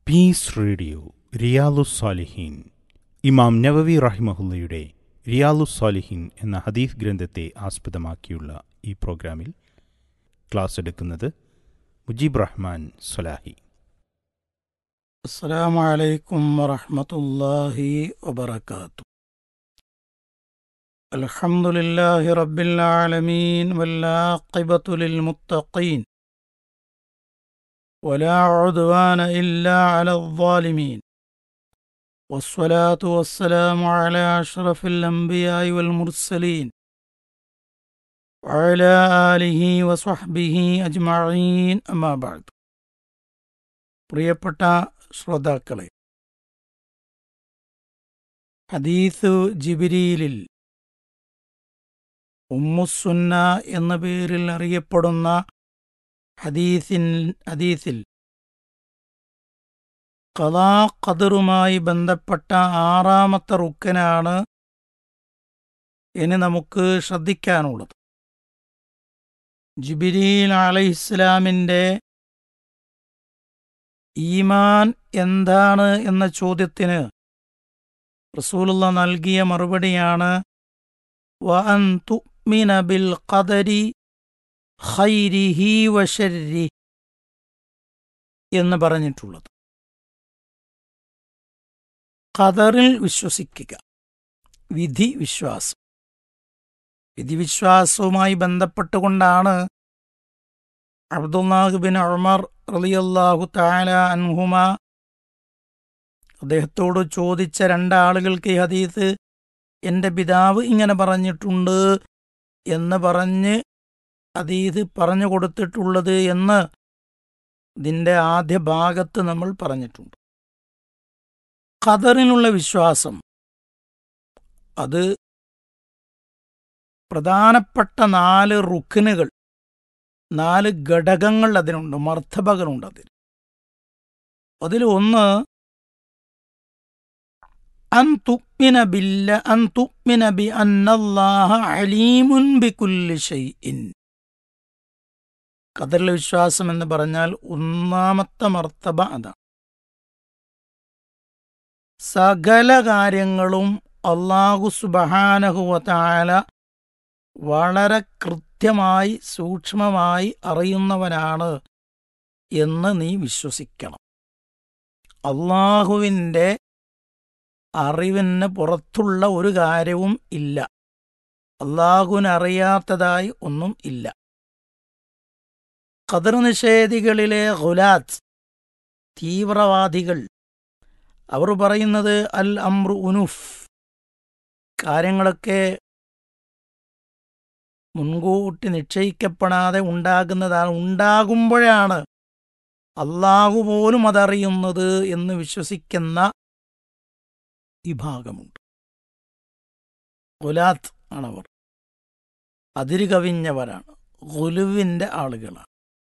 Piece radio റിയാലുസ്സാലിഹീൻ ഇമാം നവവി റഹിമഹുല്ലയുടെ റിയാലുസ്സാലിഹീൻ എന്ന ഹദീഫ് ഗ്രന്ഥത്തെ ആസ്പദമാക്കിയുള്ള ഈ പ്രോഗ്രാമിൽ ക്ലാസ് എടുക്കുന്നത് മുജീബ് റഹ്മാൻ സൊലാഹി السلام عليكم ورحمة الله وبركاته الحمد لله رب العالمين والعاقبة للمتقين ولا عدوان إلا على الظالمين والصلاة والسلام على أشرف الأنبياء والمرسلين وعلى آله وصحبه أجمعين أما بعد പ്രിയപ്പെട്ട ശ്രോതാക്കളെ ഹദീസ് ജിബിരിയിലിൽ ഉമ്മുസുന്ന എന്ന പേരിൽ അറിയപ്പെടുന്ന ഹദീസിൻ ഹദീസിൽ കലാ ഖദറുമായി ബന്ധപ്പെട്ട ആറാമത്തെ റുക്കനാണ് ഇനി നമുക്ക് ശ്രദ്ധിക്കാനുള്ളത് ജിബിരിൽ അലൈഹിസ്ലാമിൻ്റെ ഈമാൻ എന്താണ് എന്ന ചോദ്യത്തിന് റസൂലുള്ള നൽകിയ മറുപടിയാണ് വഅൻ തുഅ്മിന ബിൽ ഖദരി ഖൈരിഹി വശരി എന്ന് പറഞ്ഞിട്ടുള്ളത് ഖദറിൽ വിശ്വസിക്കുക വിധി വിശ്വാസം വിധിവിശ്വാസവുമായി ബന്ധപ്പെട്ടുകൊണ്ടാണ് അബ്ദുല്ലാഹ് ബിൻ ഉമർ റളിയല്ലാഹു തആല അൻഹുമ അദ്ദേഹത്തോട് ചോദിച്ച രണ്ടാളുകൾക്ക് ഈ ഹദീസ് എൻ്റെ പിതാവ് ഇങ്ങനെ പറഞ്ഞിട്ടുണ്ട് എന്ന് പറഞ്ഞ് ഹദീസ് പറഞ്ഞു കൊടുത്തിട്ടുള്ളത് എന്ന് ഇതിൻ്റെ ആദ്യ ഭാഗത്ത് നമ്മൾ പറഞ്ഞിട്ടുണ്ട് ഖദറിനുള്ള വിശ്വാസം അത് പ്രധാനപ്പെട്ട നാല് റുക്കിനുകൾ നാല് ഘടകങ്ങൾ അതിനുണ്ട് മർത്തബകളുണ്ട് അതിൽ അതിൽ ഒന്ന് അൻ തുഅ്മിന ബില്ല അൻ തുഅ്മിന ബി അന്നല്ലാഹ അലീമുൻ ബികുല്ലി ഷൈഇൻ ഖദറിലെ വിശ്വാസം എന്ന് പറഞ്ഞാൽ ഒന്നാമത്തെ മർത്തബ അതാണ് സകല കാര്യങ്ങളും അള്ളാഹു സുബഹാനഹുവതാല വളരെ കൃത്യമായി സൂക്ഷ്മമായി അറിയുന്നവനാണ് എന്ന് നീ വിശ്വസിക്കണം അള്ളാഹുവിൻ്റെ അറിവിന് പുറത്തുള്ള ഒരു കാര്യവും ഇല്ല അള്ളാഹുവിനറിയാത്തതായി ഒന്നും ഇല്ല ഖദർ നിഷേധികളിലെ ഗുലാത്ത് തീവ്രവാദികൾ അവർ പറയുന്നത് അൽ അമ്രു ഉനുഫ് കാര്യങ്ങളൊക്കെ മുൻകൂട്ടി നിശ്ചയിക്കപ്പെടാതെ ഉണ്ടാകുന്നതാണ് ഉണ്ടാകുമ്പോഴാണ് അള്ളാഹു പോലും അതറിയുന്നത് എന്ന് വിശ്വസിക്കുന്ന വിഭാഗമുണ്ട് ഗുലാത്ത് ആണവർ അതിര് കവിഞ്ഞവരാണ് ഗുലുവിൻ്റെ ആളുകളാണ്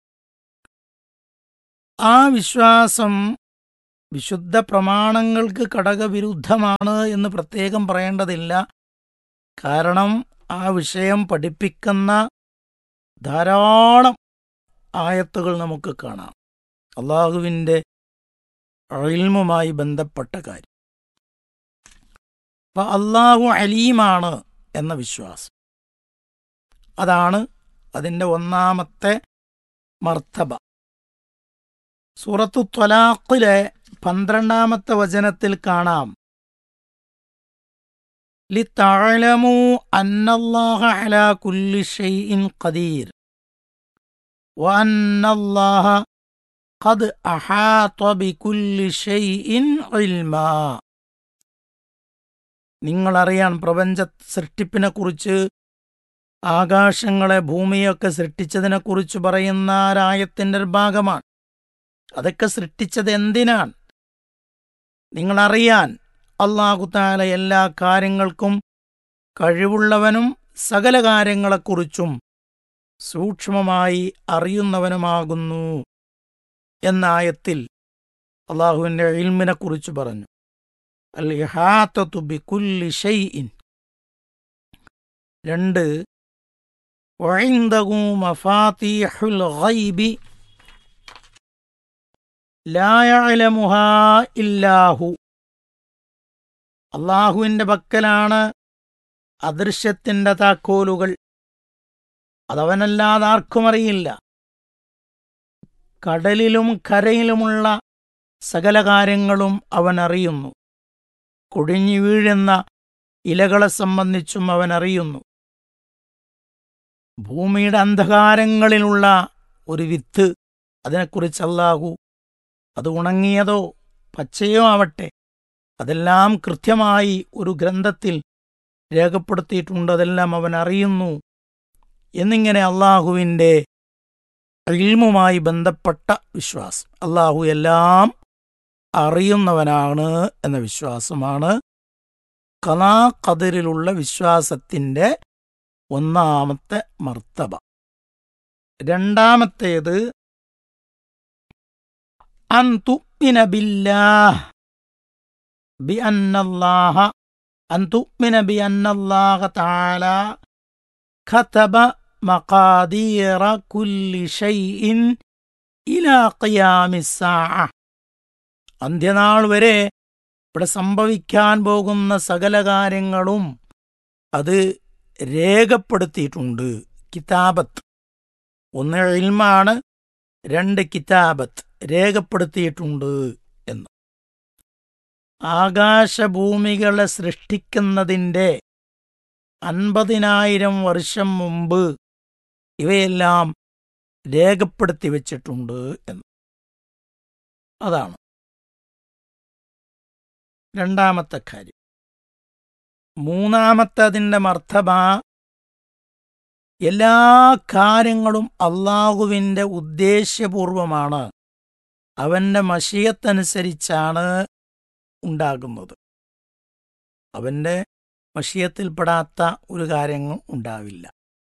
ആ വിശ്വാസം വിശുദ്ധ പ്രമാണങ്ങൾക്ക് ഘടകവിരുദ്ധമാണ് എന്ന് പ്രത്യേകം പറയേണ്ടതില്ല കാരണം ആ വിഷയം പഠിപ്പിക്കുന്ന ധാരാളം ആയത്തുകൾ നമുക്ക് കാണാം അള്ളാഹുവിൻ്റെ അഴിൽമുമായി ബന്ധപ്പെട്ട കാര്യം അപ്പൊ അള്ളാഹു അലീമാണ് എന്ന വിശ്വാസം അതാണ് അതിൻ്റെ ഒന്നാമത്തെ മർത്തബ സൂറത്തു ത്വലാഖിലെ പന്ത്രണ്ടാമത്തെ വചനത്തിൽ കാണാം لتعلموا أن الله على كل شيء قدير وأن الله قد أحاط بكل شيء علما നിങ്ങളറിയാൻ പ്രപഞ്ച സൃഷ്ടിപ്പിനെക്കുറിച്ച് ആകാശങ്ങളെ ഭൂമിയൊക്കെ സൃഷ്ടിച്ചതിനെക്കുറിച്ച് പറയുന്ന രായത്തിൻ്റെ ഒരു ഭാഗമാണ് അതൊക്കെ സൃഷ്ടിച്ചത് എന്തിനാണ് നിങ്ങളറിയാൻ അള്ളാഹുത്താല എല്ലാ കാര്യങ്ങൾക്കും കഴിവുള്ളവനും സകല കാര്യങ്ങളെക്കുറിച്ചും സൂക്ഷ്മമായി അറിയുന്നവനുമാകുന്നു എന്ന ആയത്തിൽ അള്ളാഹുവിൻ്റെ ഇൽമിനെക്കുറിച്ച് പറഞ്ഞു അൽ ഇഹാത്തത്തു ബികുല്ലി ഷൈഇൻ രണ്ട് وعنده مفاتيح الغيب ലായലമുഹാ ഇല്ലാഹു അള്ളാഹുവിന്റെ പക്കലാണ് അദൃശ്യത്തിന്റെ താക്കോലുകൾ അതവനല്ലാതെ ആർക്കും അറിയില്ല കടലിലും കരയിലുമുള്ള സകല കാര്യങ്ങളും അവൻ അറിയുന്നു കൊടിഞ്ഞു വീഴുന്ന ഇലകളെ സംബന്ധിച്ചും അവൻ അറിയുന്നു ഭൂമിയുടെ അന്ധകാരങ്ങളിലുള്ള ഒരു വിത്ത് അതിനെക്കുറിച്ച് അല്ലാഹു അത് ഉണങ്ങിയതോ പച്ചയോ ആവട്ടെ അതെല്ലാം കൃത്യമായി ഒരു ഗ്രന്ഥത്തിൽ രേഖപ്പെടുത്തിയിട്ടുണ്ട് അതെല്ലാം അവൻ അറിയുന്നു എന്നിങ്ങനെ അള്ളാഹുവിൻ്റെ ഇൽമുമായി ബന്ധപ്പെട്ട വിശ്വാസം അള്ളാഹു എല്ലാം അറിയുന്നവനാണ് എന്ന വിശ്വാസമാണ് കലാ കതിരിലുള്ള വിശ്വാസത്തിൻ്റെ ഒന്നാമത്തെ മർത്തബ രണ്ടാമത്തേത് അൻ തുഅ്മിന ബില്ലാഹ് بأن الله أن تؤمن بأن الله تعالى كتب مقادير كل شيء إلى قيام الساعة അന്ത്യനാൾ വരെ ഇവിടെ സംഭവിക്കാൻ പോകുന്ന സകല കാര്യങ്ങളും അത് രേഖപ്പെടുത്തിയിട്ടുണ്ട് കിതാബത്ത് ഒന്ന് ഇൽമാണ് രണ്ട് കിതാബത്ത് രേഖപ്പെടുത്തിയിട്ടുണ്ട് എന്ന് ആകാശഭൂമികളെ സൃഷ്ടിക്കുന്നതിൻ്റെ അൻപതിനായിരം വർഷം മുമ്പ് ഇവയെല്ലാം രേഖപ്പെടുത്തി വച്ചിട്ടുണ്ട് എന്ന് അതാണ് രണ്ടാമത്തെ കാര്യം മൂന്നാമത്തെ അതിൻ്റെ മർത്തബ എല്ലാ കാര്യങ്ങളും അള്ളാഹുവിൻ്റെ ഉദ്ദേശ്യപൂർവമാണ് അവൻ്റെ മഷിയത്തനുസരിച്ചാണ് ഉണ്ടാകുന്നത് അവന്റെ വശീയത്തിൽപ്പെടാത്ത ഒരു കാര്യങ്ങൾ ഉണ്ടാവില്ല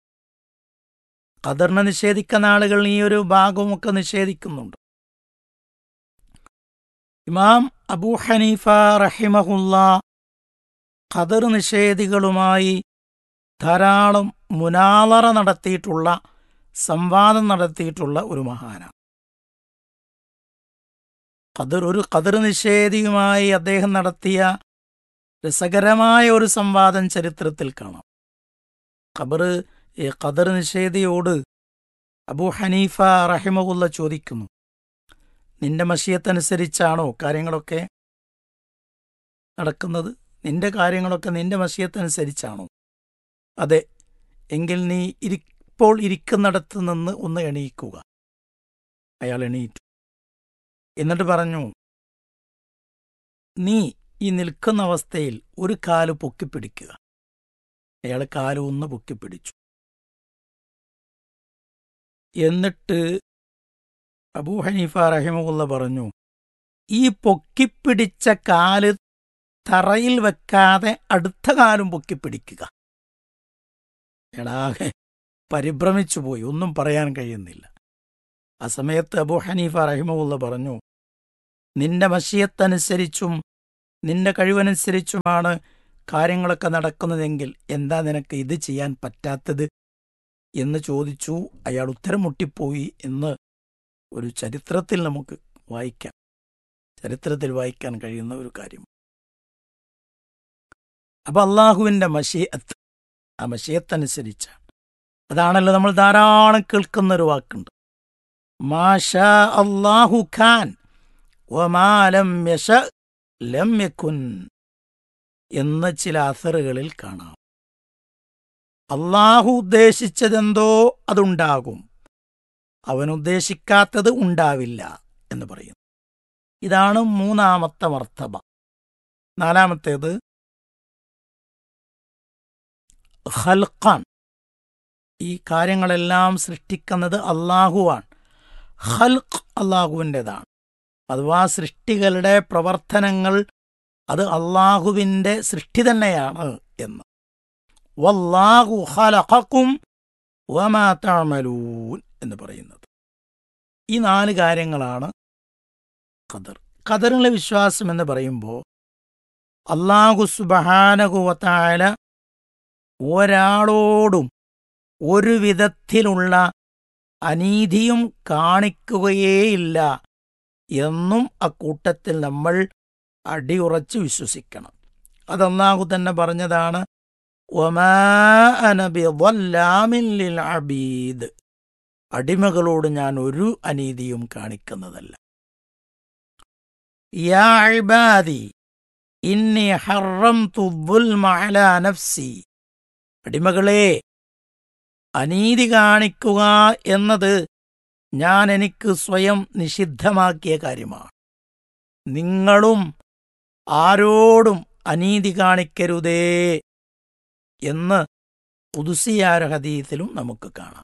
ഖദറിനെ നിഷേധിക്കുന്ന ആളുകൾ ഈ ഒരു ഭാഗവുമൊക്കെ നിഷേധിക്കുന്നുണ്ട് ഇമാം അബൂ ഹനീഫ റഹിമഹുല്ല ഖദർ നിഷേധികളുമായി ധാരാളം മുനാലറ നടത്തിയിട്ടുള്ള സംവാദം നടത്തിയിട്ടുള്ള ഒരു മഹാനാണ് ഖദർ ഒരു ഖദർ നിഷേധിയുമായി അദ്ദേഹം നടത്തിയ രസകരമായ ഒരു സംവാദം ചരിത്രത്തിൽ കാണാം ഖബർ ഈ ഖദർ നിഷേധിയോട് അബൂ ഹനീഫ റഹിമകുല്ല ചോദിക്കുന്നു നിന്റെ മഷിയത്തനുസരിച്ചാണോ കാര്യങ്ങളൊക്കെ നടക്കുന്നത് നിന്റെ കാര്യങ്ങളൊക്കെ നിന്റെ മഷിയത്തനുസരിച്ചാണോ അതെ എങ്കിൽ നീ ഇരി ഇപ്പോൾ ഇരിക്കുന്നിടത്ത് നിന്ന് ഒന്ന് എണീക്കുക അയാൾ എണീറ്റു എന്നിട്ട് പറഞ്ഞു നീ ഈ നിൽക്കുന്ന അവസ്ഥയിൽ ഒരു കാല് പൊക്കിപ്പിടിക്കുക അയാൾ കാല് ഒന്ന് പൊക്കിപ്പിടിച്ചു എന്നിട്ട് അബൂ ഹനീഫ റഹിമുള്ള പറഞ്ഞു ഈ പൊക്കിപ്പിടിച്ച കാല് തറയിൽ വെക്കാതെ അടുത്ത കാലും പൊക്കിപ്പിടിക്കുക എടാകെ പരിഭ്രമിച്ചു പോയി ഒന്നും പറയാൻ കഴിയുന്നില്ല ആ സമയത്ത് അബൂ ഹനീഫ റഹിമുള്ള പറഞ്ഞു നിന്റെ മഷിയത്തനുസരിച്ചും നിന്റെ കഴിവനുസരിച്ചുമാണ് കാര്യങ്ങളൊക്കെ നടക്കുന്നതെങ്കിൽ എന്താ നിനക്ക് ഇത് ചെയ്യാൻ പറ്റാത്തത് എന്ന് ചോദിച്ചു അയാൾ ഉത്തരം മുട്ടിപ്പോയി എന്ന് ഒരു ചരിത്രത്തിൽ നമുക്ക് വായിക്കാം ചരിത്രത്തിൽ വായിക്കാൻ കഴിയുന്ന ഒരു കാര്യം അപ്പൊ അള്ളാഹുവിന്റെ മഷിയത്ത് ആ മഷിയത്തനുസരിച്ചാണ് അതാണല്ലോ നമ്മൾ ധാരാളം കേൾക്കുന്ന ഒരു വാക്കുണ്ട് മാഷ അള്ളാഹു ഖാൻ ഒമാലം യശ ലം യക്കുൻ എന്ന് ചില അസറുകളിൽ കാണാം അള്ളാഹു ഉദ്ദേശിച്ചതെന്തോ അതുണ്ടാകും അവൻ ഉദ്ദേശിക്കാത്തത് ഉണ്ടാവില്ല എന്ന് പറയുന്നു ഇതാണ് മൂന്നാമത്തെ മർത്തബ നാലാമത്തേത് ഹൽഖാൻ ഈ കാര്യങ്ങളെല്ലാം സൃഷ്ടിക്കുന്നത് അള്ളാഹുവാണ് ഹൽഖ് അള്ളാഹുവിൻ്റെതാണ് അഥവാ സൃഷ്ടികളുടെ പ്രവർത്തനങ്ങൾ അത് അള്ളാഹുവിൻ്റെ സൃഷ്ടി തന്നെയാണ് എന്ന് വല്ലാഹു ഹലഖക്കും വമാ തഅമലൂൻ എന്ന് പറയുന്നത് ഈ നാല് കാര്യങ്ങളാണ് ഖദർ ഖദറിലെ വിശ്വാസം എന്ന് പറയുമ്പോൾ അള്ളാഹു സുബഹാനകുവത്തായ ഒരാളോടും ഒരു വിധത്തിലുള്ള അനീതിയും കാണിക്കുകയേയില്ല എന്നും അക്കൂട്ടത്തിൽ നമ്മൾ അടിയുറച്ച് വിശ്വസിക്കണം അത് അള്ളാഹു തന്നെ പറഞ്ഞതാണ് "വമാ അന ബിളല്ലാമിൻ ലിൽ അബീദ്." അടിമകളോട് ഞാൻ ഒരു അനീതിയും കാണിക്കുന്നതല്ല യാ ഇബാദി ഇന്നി ഹറംതു ദുൽമ അലാ നഫ്സി അടിമകളെ അനീതി കാണിക്കുക എന്നത് ഞാൻ എനിക്ക് സ്വയം നിഷിദ്ധമാക്കിയ കാര്യമാണ് നിങ്ങളും ആരോടും അനീതി കാണിക്കരുതേ എന്ന് ഉദുസിയാര ഹദീത്തിലും നമുക്ക് കാണാം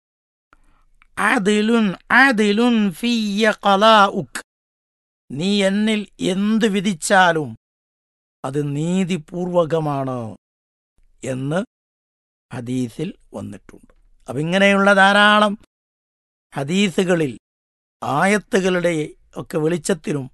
ആദിലുൻ ആദിലുൻ ഫിയ്യ ഖലാഉക് നീ എന്നിൽ എന്ത് വിധിച്ചാലും അത് നീതിപൂർവകമാണ് എന്ന് ഹദീസിൽ വന്നിട്ടുണ്ട് അപ്പം ഇങ്ങനെയുള്ള ധാരാളം ഹദീസുകളിൽ ആയത്തുകളുടെ ഒക്കെ വെളിച്ചത്തിലും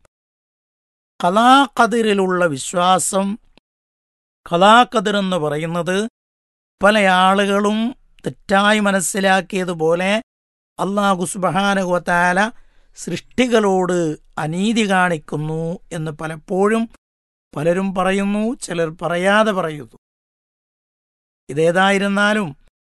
കലാകതിരിലുള്ള വിശ്വാസം കലാകതിർ എന്ന് പറയുന്നത് പല ആളുകളും തെറ്റായി മനസ്സിലാക്കിയതുപോലെ അള്ളാഹു സുബഹാനുവത്താല സൃഷ്ടികളോട് അനീതി കാണിക്കുന്നു എന്ന് പലപ്പോഴും പലരും പറയുന്നു ചിലർ പറയാതെ പറയുന്നു ഇതേതായിരുന്നാലും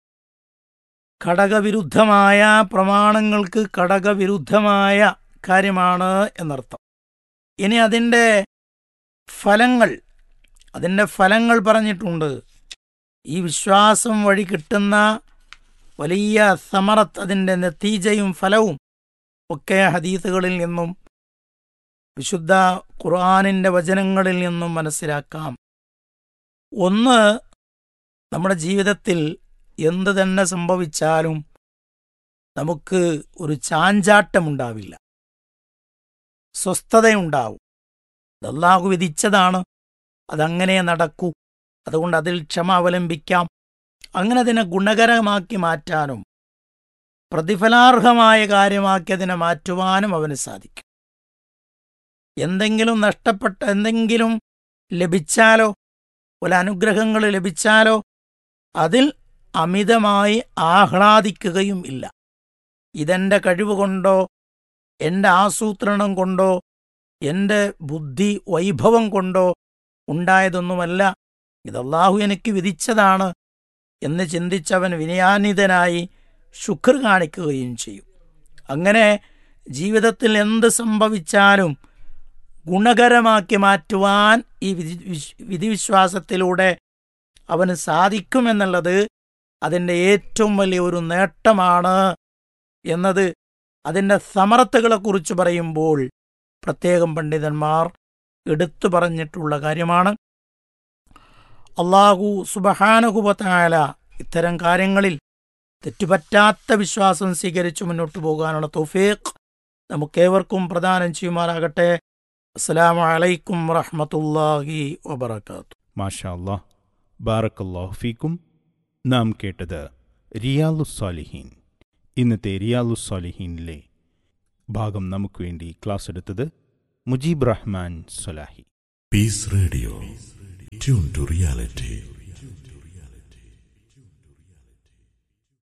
ഘടകവിരുദ്ധമായ പ്രമാണങ്ങൾക്ക് ഘടകവിരുദ്ധമായ കാര്യമാണ് എന്നർത്ഥം ഇനി അതിൻ്റെ ഫലങ്ങൾ അതിൻ്റെ ഫലങ്ങൾ പറഞ്ഞിട്ടുണ്ട് ഈ വിശ്വാസം വഴി കിട്ടുന്ന വലിയ സമറത്ത് അതിൻ്റെ നത്തീജയും ഫലവും ഒക്കെ ഹദീസുകളിൽ നിന്നും വിശുദ്ധ ഖുർആാനിൻ്റെ വചനങ്ങളിൽ നിന്നും മനസ്സിലാക്കാം ഒന്ന് നമ്മുടെ ജീവിതത്തിൽ എന്ത് തന്നെ സംഭവിച്ചാലും നമുക്ക് ഒരു ചാഞ്ചാട്ടമുണ്ടാവില്ല സ്വസ്ഥതയുണ്ടാവും അല്ലാഹു വിധിച്ചതാണ് അതങ്ങനെ നടക്കൂ അതുകൊണ്ട് അതിൽ ക്ഷമ അവലംബിക്കാം അങ്ങനെ അതിനെ ഗുണകരമാക്കി മാറ്റാനും പ്രതിഫലാർഹമായ കാര്യമാക്കി അതിനെ മാറ്റുവാനും അവന് സാധിക്കും എന്തെങ്കിലും നഷ്ടപ്പെട്ട എന്തെങ്കിലും ലഭിച്ചാലോ ഒരു അനുഗ്രഹങ്ങൾ ലഭിച്ചാലോ അതിൽ അമിതമായി ആഹ്ലാദിക്കുകയും ഇല്ല ഇതെന്റെ കഴിവ് കൊണ്ടോ എന്റെ ആസൂത്രണം കൊണ്ടോ എന്റെ ബുദ്ധി വൈഭവം കൊണ്ടോ ഉണ്ടായതൊന്നുമല്ല ഇതല്ലാഹു എനിക്ക് വിധിച്ചതാണ് എന്ന് ചിന്തിച്ചവൻ വിനയാനിതനായി ശുക്ർ കാണിക്കുകയും ചെയ്യും അങ്ങനെ ജീവിതത്തിൽ എന്ത് സംഭവിച്ചാലും ഗുണകരമാക്കി മാറ്റുവാൻ ഈ വിധി വിശ്- വിധിവിശ്വാസത്തിലൂടെ അവന് സാധിക്കുമെന്നുള്ളത് അതിൻ്റെ ഏറ്റവും വലിയ ഒരു നേട്ടമാണ് എന്നത് അതിൻ്റെ സമർത്ഥകളെക്കുറിച്ച് പറയുമ്പോൾ പ്രത്യേകം പണ്ഡിതന്മാർ എടുത്തു പറഞ്ഞിട്ടുള്ള കാര്യമാണ് അള്ളാഹു സുബഹാനുകുപത്തായ ഇത്തരം കാര്യങ്ങളിൽ തെറ്റുപറ്റാത്ത വിശ്വാസം സ്വീകരിച്ചു മുന്നോട്ട് പോകാനുള്ള തൗഫീഖ് നമുക്കേവർക്കും പ്രദാനം ചെയ്യുമാറാകട്ടെ അസ്സലാമു അലൈക്കും വറഹ്മത്തുള്ളാഹി വബറകാത്തു മാഷാ അല്ലാഹ് ബാറക്കല്ലാഹു ഫീക്കും നാം കേട്ടത് റിയാലുസ്സാലിഹീൻ ഇന്നത്തെ റിയാലുസ്സാലിഹീനിലെ ഭാഗം നമുക്ക് വേണ്ടി ക്ലാസ് എടുത്തത് Mujeeb Rahman Swalahi Peace Radio. Tune to reality.